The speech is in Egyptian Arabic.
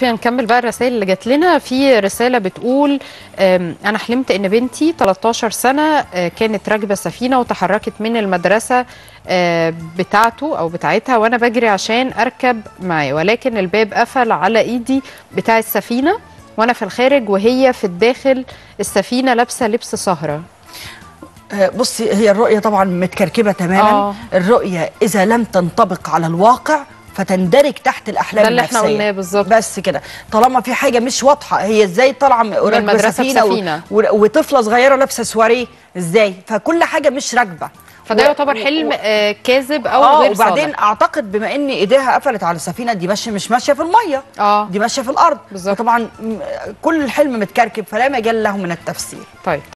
شوفي هنكمل بقى الرسائل اللي جات لنا في رساله بتقول آم، انا حلمت ان بنتي 13 سنه آه، كانت راكبه سفينه وتحركت من المدرسه آه، بتاعته او بتاعتها وانا بجري عشان اركب معاه ولكن الباب قفل على ايدي بتاع السفينه وانا في الخارج وهي في الداخل السفينه لابسه لبس سهره آه، بصي هي الرؤية طبعا متكركبة تماما آه. الرؤية إذا لم تنطبق على الواقع فتندرج تحت الأحلام ده اللي احنا النفسية. قلناه بالظبط. بس كده طالما في حاجة مش واضحة هي ازاي طالعة من راكبة المدرسة سفينة و- بسفينة. و- وطفلة صغيرة لابسة سواريه ازاي فكل حاجة مش راكبة فده و- يعتبر و- حلم آه، كاذب او اه غير وبعدين صادق اعتقد بما ان ايديها قفلت على السفينه دي ماشيه مش ماشيه في الميه اه دي ماشيه في الارض بالظبط. طبعا كل الحلم متكركب فلا مجال له من التفسير طيب